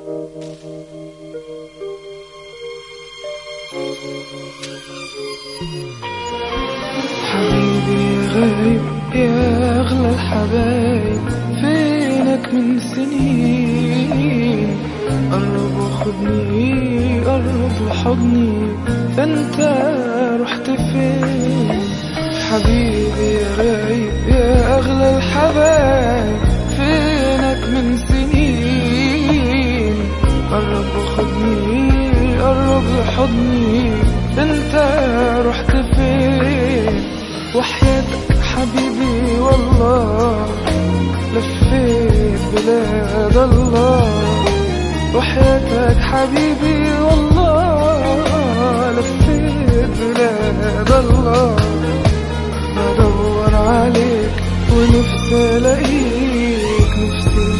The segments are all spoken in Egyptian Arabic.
حبيبي يا غايب يا أغلى الحبايب فينك من سنين قرب وخدني قرب لحضني فانت رحت فين حبيبي يا غايب يا أغلى الحبايب فينك من سنين قرب وخدني قرب لحضني انت رحت فين وحياتك حبيبي والله لفيت بلاد الله وحياتك حبيبي والله لفيت بلاد الله بدور عليك ونفسي الاقيك نفسي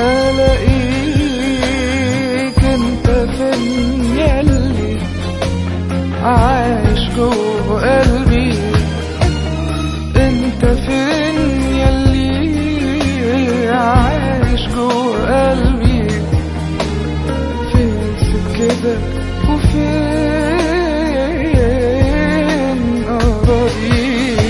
الاقيك انت فين ياللي عايش جوه قلبي انت فين ياللي عايش جوه قلبي فين سكتك وفين أراضيك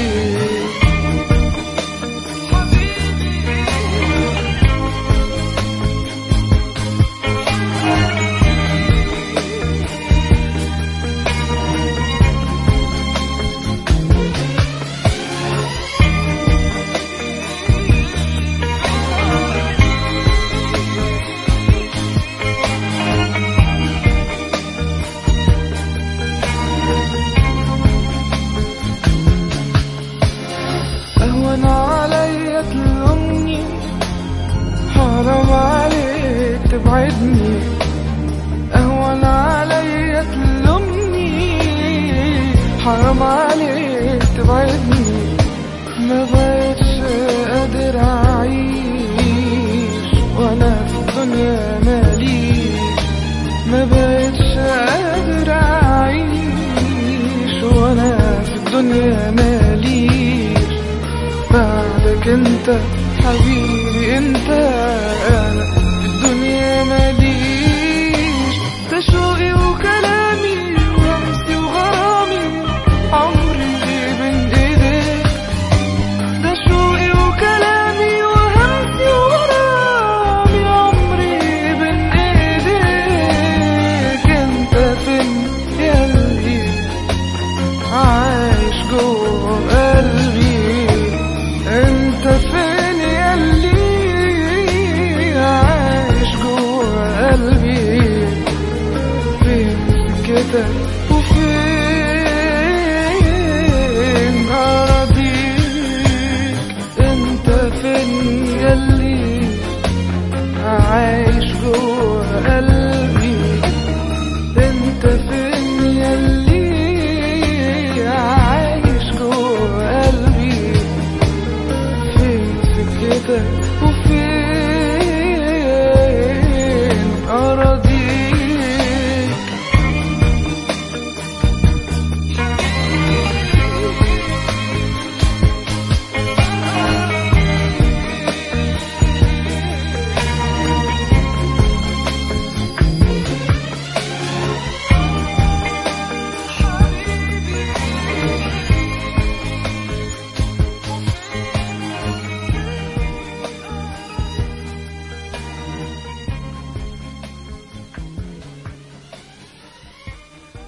أهون عليا تلومني حرام عليك تبعدني أهون عليا تلومني حرام عليك تبعدني ما بقتش قادر أعيش وأنا في الدنيا ماليش ما بقتش قادر أعيش وأنا في الدنيا ماليش بعدك انت حبيبي انت انا